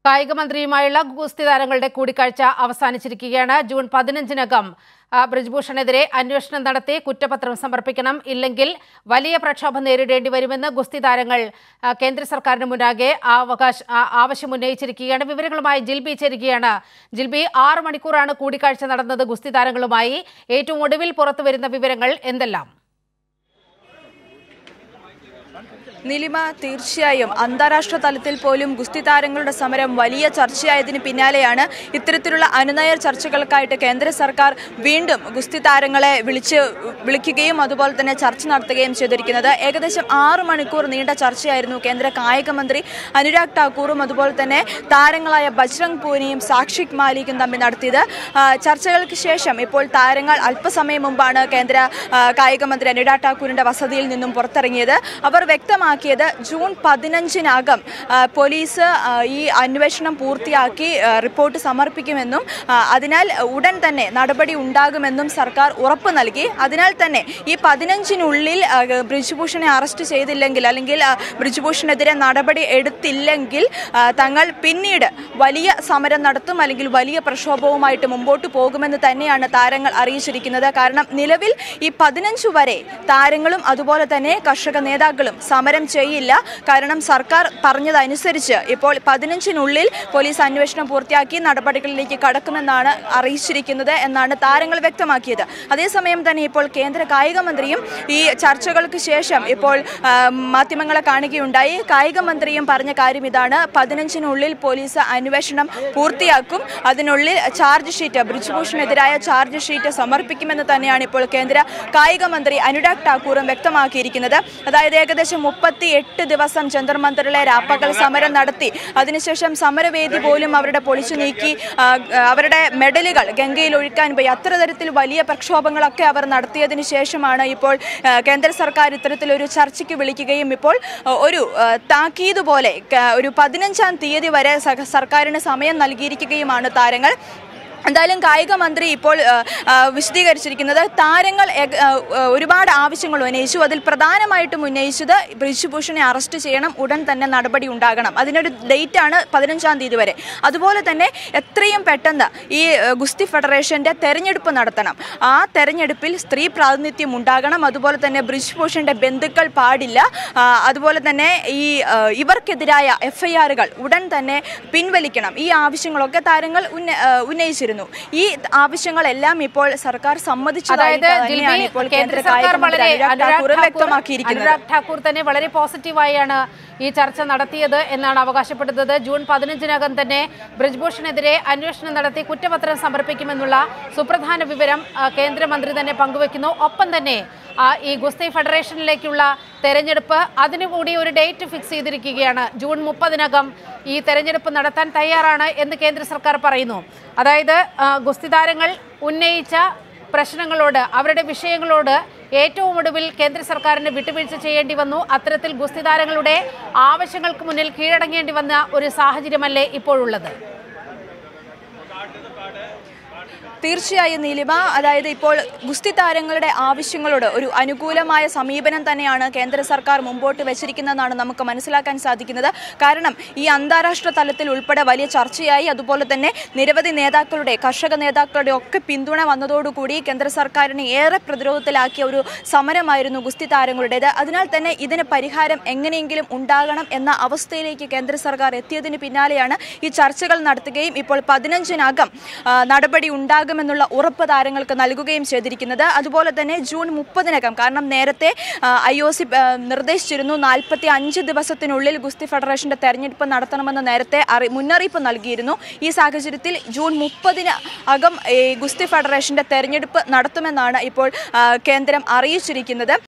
കായിക മന്ത്രിയുമായുള്ള ഗുസ്തി താരങ്ങളുടെ കൂടിക്കാഴ്ച അവസാനിച്ചിരിക്കുകയാണ് ജൂൺ പതിനഞ്ചിനകം ആ, ബ്രിജ്ഭൂഷണെതിരെ അന്വേഷണം നടത്തി കുറ്റപത്രം സമർപ്പിക്കണം ഇല്ലെങ്കിൽ വലിയ പ്രക്ഷോഭം നേരിടേണ്ടി വരുമെന്ന് ഗുസ്തി താരങ്ങൾ ആ, കേന്ദ്ര സർക്കാരിന് മുന്നാകെ അവകാശ ആ, ആവശ്യം ഉന്നയിച്ചിരിക്കുകയാണ് വിവരങ്ങളുമായി ജിൽബി ചേരുകയാണ് ജിൽബി ആറ് മണിക്കൂറാണ് കൂടിക്കാഴ്ച നടന്നത് ഗുസ്തി താരങ്ങളുമായി ഏറ്റവും ഒടുവിൽ പുറത്തുവരുന്ന വിവരങ്ങൾ എന്തെല്ലാം നിലിമ തീർച്ചയായും അന്താരാഷ്ട്ര തലത്തിൽ പോലും ഗുസ്തി താരങ്ങളുടെ സമരം വലിയ ചർച്ചയായതിന് പിന്നാലെയാണ് ഇത്തരത്തിലുള്ള അനുനയ ചർച്ചകൾക്കായിട്ട് കേന്ദ്ര സർക്കാർ വീണ്ടും ഗുസ്തി താരങ്ങളെ വിളിച്ച് വിളിക്കുകയും അതുപോലെ തന്നെ ചർച്ച നടത്തുകയും ചെയ്തിരിക്കുന്നത് ഏകദേശം ആറ് മണിക്കൂർ നീണ്ട ചർച്ചയായിരുന്നു കേന്ദ്ര കായിക മന്ത്രി അനുരാഗ് ഠാക്കൂറും അതുപോലെ തന്നെ താരങ്ങളായ ബജ്രംഗ് പൂനിയും സാക്ഷിക് മാലിക്കും തമ്മിൽ നടത്തിയത് ആ, ചർച്ചകൾക്ക് ശേഷം ഇപ്പോൾ താരങ്ങൾ അല്പസമയം മുമ്പാണ് കേന്ദ്ര ആ, കായിക മന്ത്രി അനുരാഗ് ഠാക്കൂറിന്റെ വസതിയിൽ നിന്നും പുറത്തിറങ്ങിയത് അവർ വ്യക്തമാക്കിയത് ജൂൺ പതിനഞ്ചിനകം ആ, പോലീസ് ആ, ഈ അന്വേഷണം പൂർത്തിയാക്കി ആ, റിപ്പോർട്ട് സമർപ്പിക്കുമെന്നും ആ, അതിനാൽ ഉടൻ തന്നെ നടപടി ഉണ്ടാകുമെന്നും സർക്കാർ ഉറപ്പ് നൽകി അതിനാൽ തന്നെ ഈ പതിനഞ്ചിനുള്ളിൽ ആ, ബ്രിജ്ഭൂഷണെ അറസ്റ്റ് ചെയ്തില്ലെങ്കിൽ അല്ലെങ്കിൽ ആ, ബ്രിജ്ഭൂഷണെതിരെ നടപടി എടുത്തില്ലെങ്കിൽ ആ, തങ്ങൾ പിന്നീട് വലിയ സമരം നടത്തും അല്ലെങ്കിൽ വലിയ പ്രക്ഷോഭവുമായിട്ട് മുമ്പോട്ട് പോകുമെന്ന് തന്നെയാണ് താരങ്ങൾ അറിയിച്ചിരിക്കുന്നത് കാരണം നിലവിൽ ഈ പതിനഞ്ചു വരെ താരങ്ങളും അതുപോലെ തന്നെ കർഷക നേതാക്കളും സമരം ചെയ്യില്ല കാരണം സർക്കാർ പറഞ്ഞതനുസരിച്ച് ഇപ്പോൾ പതിനഞ്ചിനുള്ളിൽ പോലീസ് അന്വേഷണം പൂർത്തിയാക്കി നടപടികളിലേക്ക് കടക്കുമെന്നാണ് അറിയിച്ചിരിക്കുന്നത് എന്നാണ് താരങ്ങൾ വ്യക്തമാക്കിയത് അതേസമയം തന്നെ ഇപ്പോൾ കേന്ദ്ര കായിക മന്ത്രിയും ഈ ചർച്ചകൾക്ക് ശേഷം ഇപ്പോൾ ആ, മാധ്യമങ്ങളെ കാണുകയുണ്ടായി കായിക മന്ത്രിയും പറഞ്ഞ കാര്യം ഇതാണ് പതിനഞ്ചിനുള്ളിൽ പോലീസ് അന്വേഷണം പൂർത്തിയാക്കും അതിനുള്ളിൽ ചാർജ് ഷീറ്റ് ബ്രിജ്ഭൂഷണെതിരായ ചാർജ് ഷീറ്റ് സമർപ്പിക്കുമെന്ന് തന്നെയാണ് ഇപ്പോൾ കേന്ദ്ര കായിക മന്ത്രി അനുരാഗ് ഠാക്കൂറും വ്യക്തമാക്കിയിരിക്കുന്നത് അതായത് ഏകദേശം മുപ്പത്തി എട്ട് ദിവസം ജന്തർ മന്ദറിലെ രാപ്പകൽ സമരം നടത്തി അതിനുശേഷം സമരവേദി പോലും അവരുടെ പൊളിച്ചു നീക്കി ആ, അവരുടെ മെഡലുകൾ ഗംഗയിൽ ഒഴുക്കാൻ പോയി അത്തരതരത്തിൽ വലിയ പ്രക്ഷോഭങ്ങളൊക്കെ അവർ നടത്തിയതിനു ശേഷമാണ് ഇപ്പോൾ ആ, കേന്ദ്ര സർക്കാർ ഇത്തരത്തിലൊരു ചർച്ചയ്ക്ക് വിളിക്കുകയും ഇപ്പോൾ ആ, ഒരു ആ, താക്കീത് പോലെ ക- ഒരു പതിനഞ്ചാം തീയതി വരെ സ- സർക്കാരിന് സമയം നൽകിയിരിക്കുകയുമാണ് താരങ്ങൾ എന്തായാലും കായിക മന്ത്രി ഇപ്പോൾ ആ, ആ, വിശദീകരിച്ചിരിക്കുന്നത് താരങ്ങൾ എക- ആ, ആ, ഒരുപാട് ആവശ്യങ്ങൾ ഉന്നയിച്ചു അതിൽ പ്രധാനമായിട്ടും ഉന്നയിച്ചത് ബ്രിജ്ഭൂഷണെ അറസ്റ്റ് ചെയ്യണം ഉടൻ തന്നെ നടപടി ഉണ്ടാകണം അതിനൊരു ഡേറ്റ് ആണ് പതിനഞ്ചാം തീയതി വരെ അതുപോലെ തന്നെ എത്രയും പെട്ടെന്ന് ഈ ആ, ഗുസ്തി ഫെഡറേഷന്റെ തെരഞ്ഞെടുപ്പ് നടത്തണം ആ തെരഞ്ഞെടുപ്പിൽ സ്ത്രീ പ്രാതിനിധ്യം ഉണ്ടാകണം അതുപോലെ തന്നെ ബ്രിജ്ഭൂഷന്റെ ബന്ധുക്കൾ പാടില്ല ആ, അതുപോലെ തന്നെ ഈ ആ, ഇവർക്കെതിരായ എഫ്ഐആറുകൾ ഉടൻ തന്നെ പിൻവലിക്കണം ഈ ആവശ്യങ്ങളൊക്കെ താരങ്ങൾ ഉന്ന- ആ, ഉന്നയിച്ചിരുന്നു ഈ ആവശ്യങ്ങളെല്ലാം ഇപ്പോൾ സർക്കാർ സമ്മതിച്ചതായിട്ട് അതായത് തന്നെയാണ് ജിൽബി ഇപ്പോൾ കേന്ദ്ര കേന്ദ്ര സർക്കാർ കായിക മന്ത്രി വളരെ അനുരാഗ് അനുരാഗ് ഠാക്കൂറും ഠാക്കൂർ വ്യക്തമാക്കിയിരിക്കുന്നത് അനുരാഗ് ഠാക്കൂർ തന്നെ വളരെ പോസിറ്റീവായാണ് ഈ ചർച്ച നടത്തിയത് എന്നാണ് അവകാശപ്പെടുന്നത് ജൂൺ പതിനഞ്ചിനകം തന്നെ ബ്രിജ്ഭൂഷണെതിരെ അന്വേഷണം നടത്തി കുറ്റപത്രം സമർപ്പിക്കുമെന്നുള്ള സുപ്രധാന വിവരം ആ, കേന്ദ്രമന്ത്രി തന്നെ പങ്കുവെക്കുന്നു ഒപ്പം തന്നെ ആ, ഈ ഗുസ്തി ഫെഡറേഷനിലേക്കുള്ള തെരഞ്ഞെടുപ്പ് അതിനുകൂടി ഒരു ഡേറ്റ് ഫിക്സ് ചെയ്തിരിക്കുകയാണ് ജൂൺ മുപ്പതിനകം ഈ തെരഞ്ഞെടുപ്പ് നടത്താൻ തയ്യാറാണ് എന്ന് കേന്ദ്ര സർക്കാർ പറയുന്നു അതായത് ആ, ഗുസ്തി താരങ്ങൾ ഉന്നയിച്ച പ്രശ്നങ്ങളോട് അവരുടെ വിഷയങ്ങളോട് ഏറ്റവും ഒടുവിൽ കേന്ദ്ര സർക്കാരിന് വിട്ടുവീഴ്ച ചെയ്യേണ്ടി വന്നു അത്തരത്തിൽ ഗുസ്തി താരങ്ങളുടെ ആവശ്യങ്ങൾക്ക് മുന്നിൽ കീഴടങ്ങേണ്ടി വന്ന ഒരു സാഹചര്യമല്ലേ ഇപ്പോഴുള്ളത് തീർച്ചയായും നീലിമ അതായത് ഇപ്പോൾ ഗുസ്തി താരങ്ങളുടെ ആവശ്യങ്ങളോട് ഒരു അനുകൂലമായ സമീപനം തന്നെയാണ് കേന്ദ്ര സർക്കാർ മുമ്പോട്ട് വെച്ചിരിക്കുന്നതെന്നാണ് നമുക്ക് മനസ്സിലാക്കാൻ സാധിക്കുന്നത് കാരണം ഈ അന്താരാഷ്ട്ര തലത്തിൽ ഉൾപ്പെടെ വലിയ ചർച്ചയായി അതുപോലെ തന്നെ നിരവധി നേതാക്കളുടെ കർഷക നേതാക്കളുടെ ഒക്കെ പിന്തുണ വന്നതോടുകൂടി കേന്ദ്ര സർക്കാരിനെ ഏറെ പ്രതിരോധത്തിലാക്കിയ ഒരു സമരമായിരുന്നു ഗുസ്തി താരങ്ങളുടേത് അതിനാൽ തന്നെ ഇതിന് പരിഹാരം എങ്ങനെയെങ്കിലും ഉണ്ടാകണം എന്ന അവസ്ഥയിലേക്ക് കേന്ദ്ര സർക്കാർ എത്തിയതിന് പിന്നാലെയാണ് ഈ ചർച്ചകൾ നടത്തുകയും ഇപ്പോൾ പതിനഞ്ചിനകം ആ, നടപടി ഉണ്ടാകുമെന്നുള്ള ഉറപ്പ് താരങ്ങൾക്ക് നൽകുകയും ചെയ്തിരിക്കുന്നത് അതുപോലെ തന്നെ ജൂൺ മുപ്പതിനകം കാരണം നേരത്തെ ഐ ഒ സി നിർദ്ദേശിച്ചിരുന്നു നാൽപ്പത്തി അഞ്ച് ദിവസത്തിനുള്ളിൽ ഗുസ്തി ഫെഡറേഷന്റെ തെരഞ്ഞെടുപ്പ് നടത്തണമെന്ന് നേരത്തെ അറി മുന്നറിയിപ്പ് നൽകിയിരുന്നു ഈ സാഹചര്യത്തിൽ ജൂൺ മുപ്പതിന് അകം ഈ ഗുസ്തി ഫെഡറേഷന്റെ തെരഞ്ഞെടുപ്പ് നടത്തുമെന്നാണ് ഇപ്പോൾ ആ, കേന്ദ്രം അറിയിച്ചിരിക്കുന്നത്